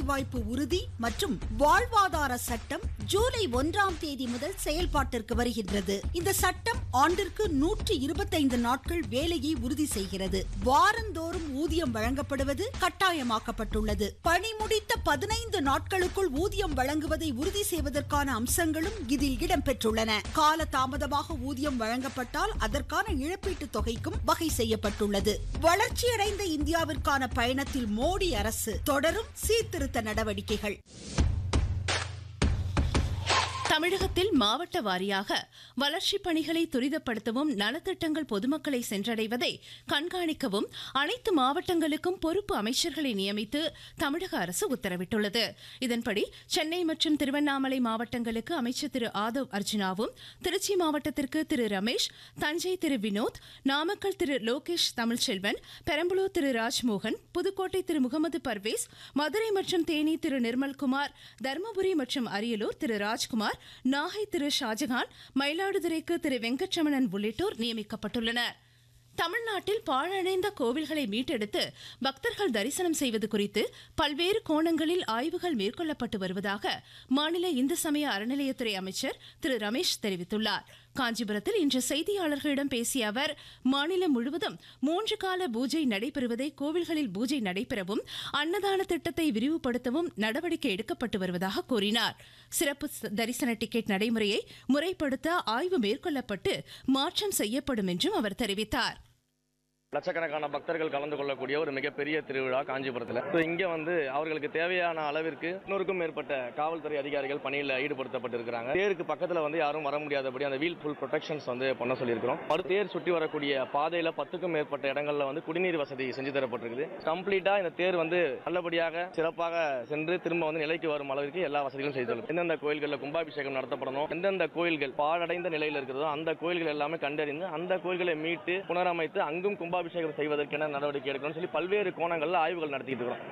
வேலைவாய்ப்பு உறுதி மற்றும் வாழ்வாதார சட்டம் ஜூலை ஒன்றாம் தேதி முதல் செயல்பாட்டிற்கு வருகின்றது இந்த சட்டம் ஆண்டிற்கு நூற்று இருபத்தைந்து நாட்கள் வேலையை உறுதி செய்கிறது வாரந்தோறும் ஊதியம் வழங்கப்படுவது கட்டாயமாக்கப்பட்டுள்ளது பணி முடித்த பதினைந்து நாட்களுக்குள் ஊதியம் வழங்குவதை உறுதி செய்வதற்கான அம்சங்களும் இதில் இடம்பெற்றுள்ளன கால தாமதமாக ஊதியம் வழங்கப்பட்டால் அதற்கான இழப்பீட்டுத் தொகைக்கும் வகை செய்யப்பட்டுள்ளது வளர்ச்சியடைந்த இந்தியாவிற்கான பயணத்தில் மோடி அரசு தொடரும் சீர்திருத்த நடவடிக்கைகள் தமிழகத்தில் மாவட்ட வாரியாக வளர்ச்சிப் பணிகளை துரிதப்படுத்தவும் நலத்திட்டங்கள் பொதுமக்களை சென்றடைவதை கண்காணிக்கவும் அனைத்து மாவட்டங்களுக்கும் பொறுப்பு அமைச்சர்களை நியமித்து தமிழக அரசு உத்தரவிட்டுள்ளது இதன்படி சென்னை மற்றும் திருவண்ணாமலை மாவட்டங்களுக்கு அமைச்சர் திரு ஆதவ் அர்ஜுனாவும் திருச்சி மாவட்டத்திற்கு திரு ரமேஷ் தஞ்சை திரு வினோத் நாமக்கல் திரு லோகேஷ் தமிழ்ச்செல்வன் பெரம்பலூர் திரு ராஜ்மோகன் புதுக்கோட்டை திரு முகமது பர்வேஸ் மதுரை மற்றும் தேனி திரு நிர்மல்குமார் தருமபுரி மற்றும் அரியலூர் திரு ராஜ்குமார் நாகை திரு ஷாஜகான் மயிலாடுதுறைக்கு திரு வெங்கட்ரமணன் உள்ளிட்டோர் நியமிக்கப்பட்டுள்ளனர் தமிழ்நாட்டில் பாழடைந்த கோவில்களை மீட்டெடுத்து பக்தர்கள் தரிசனம் செய்வது குறித்து பல்வேறு கோணங்களில் ஆய்வுகள் மேற்கொள்ளப்பட்டு வருவதாக மாநில இந்து சமய அறநிலையத்துறை அமைச்சர் திரு ரமேஷ் தெரிவித்துள்ளார் காஞ்சிபுரத்தில் இன்று செய்தியாளர்களிடம் பேசிய அவர் மாநிலம் முழுவதும் மூன்று கால பூஜை நடைபெறுவதை கோவில்களில் பூஜை நடைபெறவும் அன்னதான திட்டத்தை விரிவுபடுத்தவும் நடவடிக்கை எடுக்கப்பட்டு வருவதாக கூறினார் சிறப்பு தரிசன டிக்கெட் நடைமுறையை முறைப்படுத்த ஆய்வு மேற்கொள்ளப்பட்டு மாற்றம் செய்யப்படும் என்றும் அவர் தெரிவித்தார் லட்சக்கணக்கான பக்தர்கள் கலந்து கொள்ளக்கூடிய ஒரு மிகப்பெரிய திருவிழா காஞ்சிபுரத்தில் ஸோ இங்கே வந்து அவர்களுக்கு தேவையான அளவிற்கு நூறுக்கும் மேற்பட்ட காவல்துறை அதிகாரிகள் பணியில் ஈடுபடுத்தப்பட்டிருக்கிறாங்க தேருக்கு பக்கத்தில் வந்து யாரும் வர முடியாதபடி அந்த வீல் ஃபுல் ப்ரொடெக்ஷன்ஸ் வந்து பண்ண சொல்லியிருக்கிறோம் மறு தேர் சுற்றி வரக்கூடிய பாதையில் பத்துக்கும் மேற்பட்ட இடங்கள்ல வந்து குடிநீர் வசதி செஞ்சு தரப்பட்டிருக்குது கம்ப்ளீட்டாக இந்த தேர் வந்து நல்லபடியாக சிறப்பாக சென்று திரும்ப வந்து நிலைக்கு வரும் அளவிற்கு எல்லா வசதிகளும் செய்து தரும் எந்தெந்த கோயில்களில் கும்பாபிஷேகம் நடத்தப்படணும் எந்தெந்த கோயில்கள் பாழடைந்த நிலையில் இருக்கிறதோ அந்த கோயில்கள் எல்லாமே கண்டறிந்து அந்த கோயில்களை மீட்டு புனரமைத்து அங்கும் கும்பாபிஷேகம் செய்வதற்கென நடவடிக்கை எடுக்கணும்னு சொல்லி பல்வேறு கோணங்களில் ஆய்வுகள் நடத்திட்டு இருக்கிறோம்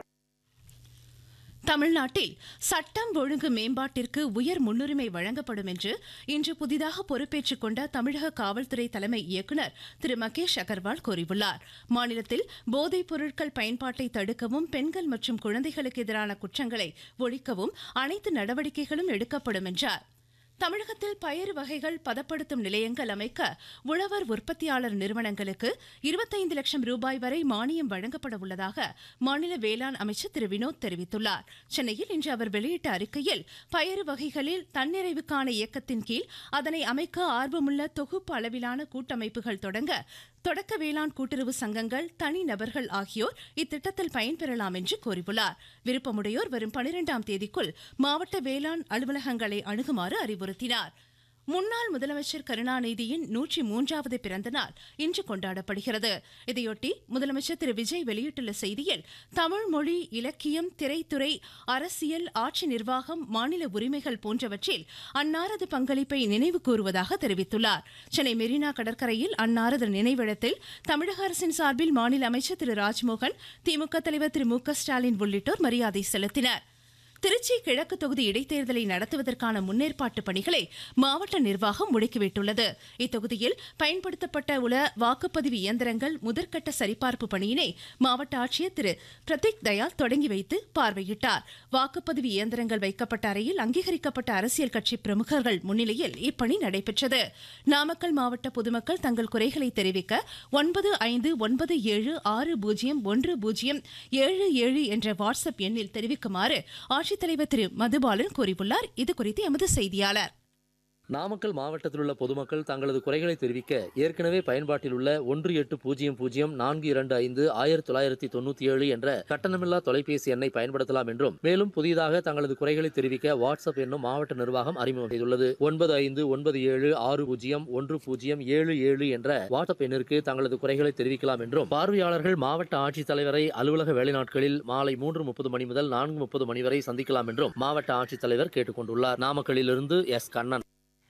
தமிழ்நாட்டில் சட்டம் ஒழுங்கு மேம்பாட்டிற்கு உயர் முன்னுரிமை வழங்கப்படும் என்று இன்று புதிதாக பொறுப்பேற்றுக் கொண்ட தமிழக காவல்துறை தலைமை இயக்குநர் திரு மகேஷ் அகர்வால் கூறியுள்ளார் மாநிலத்தில் போதைப் பொருட்கள் பயன்பாட்டை தடுக்கவும் பெண்கள் மற்றும் குழந்தைகளுக்கு எதிரான குற்றங்களை ஒழிக்கவும் அனைத்து நடவடிக்கைகளும் எடுக்கப்படும் என்றார் தமிழகத்தில் பயறு வகைகள் பதப்படுத்தும் நிலையங்கள் அமைக்க உழவர் உற்பத்தியாளர் நிறுவனங்களுக்கு இருபத்தைந்து லட்சம் ரூபாய் வரை மானியம் வழங்கப்பட உள்ளதாக மாநில வேளாண் அமைச்சர் திரு வினோத் தெரிவித்துள்ளார் சென்னையில் இன்று அவர் வெளியிட்ட அறிக்கையில் பயறு வகைகளில் தன்னிறைவுக்கான இயக்கத்தின் கீழ் அதனை அமைக்க ஆர்வமுள்ள தொகுப்பு அளவிலான கூட்டமைப்புகள் தொடங்க தொடக்க வேளாண் கூட்டுறவு சங்கங்கள் தனிநபர்கள் ஆகியோர் இத்திட்டத்தில் பயன்பெறலாம் என்று கூறியுள்ளார் விருப்பமுடையோர் வரும் பனிரெண்டாம் தேதிக்குள் மாவட்ட வேளாண் அலுவலகங்களை அணுகுமாறு அறிவுறுத்தினார் முன்னாள் முதலமைச்சர் கருணாநிதியின் நூற்றி மூன்றாவது பிறந்த நாள் இன்று கொண்டாடப்படுகிறது இதையொட்டி முதலமைச்சர் திரு விஜய் வெளியிட்டுள்ள செய்தியில் தமிழ் மொழி இலக்கியம் திரைத்துறை அரசியல் ஆட்சி நிர்வாகம் மாநில உரிமைகள் போன்றவற்றில் அன்னாரது பங்களிப்பை நினைவு கூறுவதாக தெரிவித்துள்ளார் சென்னை மெரினா கடற்கரையில் அன்னாரது நினைவிடத்தில் தமிழக அரசின் சார்பில் மாநில அமைச்சர் திரு ராஜ்மோகன் திமுக தலைவர் திரு மு க ஸ்டாலின் உள்ளிட்டோர் மரியாதை செலுத்தினர் திருச்சி கிழக்கு தொகுதி இடைத்தேர்தலை நடத்துவதற்கான முன்னேற்பாட்டு பணிகளை மாவட்ட நிர்வாகம் முடுக்கிவிட்டுள்ளது இத்தொகுதியில் பயன்படுத்தப்பட்ட உள்ள வாக்குப்பதிவு இயந்திரங்கள் முதற்கட்ட சரிபார்ப்பு பணியினை மாவட்ட ஆட்சியர் திரு பிரதீக் தயாள் தொடங்கி வைத்து பார்வையிட்டார் வாக்குப்பதிவு இயந்திரங்கள் வைக்கப்பட்ட அறையில் அங்கீகரிக்கப்பட்ட அரசியல் கட்சி பிரமுகர்கள் முன்னிலையில் இப்பணி நடைபெற்றது நாமக்கல் மாவட்ட பொதுமக்கள் தங்கள் குறைகளை தெரிவிக்க ஒன்பது ஐந்து ஒன்பது ஏழு ஆறு பூஜ்ஜியம் ஒன்று பூஜ்ஜியம் ஏழு ஏழு என்ற வாட்ஸ்அப் எண்ணில் தெரிவிக்குமாறு ஆட்சித்தலைவர் திரு மதுபாலன் கூறியுள்ளார் இது குறித்து எமது செய்தியாளர் நாமக்கல் மாவட்டத்தில் உள்ள பொதுமக்கள் தங்களது குறைகளை தெரிவிக்க ஏற்கனவே பயன்பாட்டில் உள்ள ஒன்று எட்டு பூஜ்ஜியம் பூஜ்ஜியம் நான்கு இரண்டு ஐந்து ஆயிரத்தி தொள்ளாயிரத்தி தொண்ணூத்தி ஏழு என்ற கட்டணமில்லா தொலைபேசி எண்ணை பயன்படுத்தலாம் என்றும் மேலும் புதிதாக தங்களது குறைகளை தெரிவிக்க வாட்ஸ்அப் என்னும் மாவட்ட நிர்வாகம் அறிமுகம் செய்துள்ளது ஒன்பது ஐந்து ஒன்பது ஏழு ஆறு பூஜ்ஜியம் ஒன்று பூஜ்ஜியம் ஏழு ஏழு என்ற வாட்ஸ்அப் எண்ணிற்கு தங்களது குறைகளை தெரிவிக்கலாம் என்றும் பார்வையாளர்கள் மாவட்ட ஆட்சித்தலைவரை அலுவலக வேலை நாட்களில் மாலை மூன்று முப்பது மணி முதல் நான்கு முப்பது மணி வரை சந்திக்கலாம் என்றும் மாவட்ட ஆட்சித்தலைவர் கேட்டுக் கொண்டுள்ளார் நாமக்கல்லிலிருந்து எஸ் கண்ணன்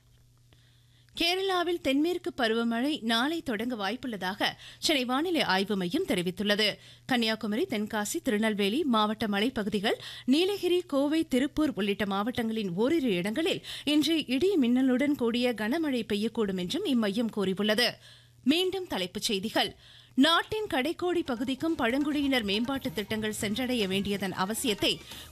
கேரளாவில் தென்மேற்கு பருவமழை நாளை தொடங்க வாய்ப்புள்ளதாக சென்னை வானிலை ஆய்வு மையம் தெரிவித்துள்ளது கன்னியாகுமரி தென்காசி திருநெல்வேலி மாவட்ட மலைப்பகுதிகள் நீலகிரி கோவை திருப்பூர் உள்ளிட்ட மாவட்டங்களின் ஓரிரு இடங்களில் இன்று இடி மின்னலுடன் கூடிய கனமழை பெய்யக்கூடும் என்றும் இம்மையம் கூறியுள்ளது மீண்டும் தலைப்புச் செய்திகள் நாட்டின் கடைக்கோடி பகுதிக்கும் பழங்குடியினர் மேம்பாட்டு திட்டங்கள் சென்றடைய வேண்டியதன் அவசியத்தை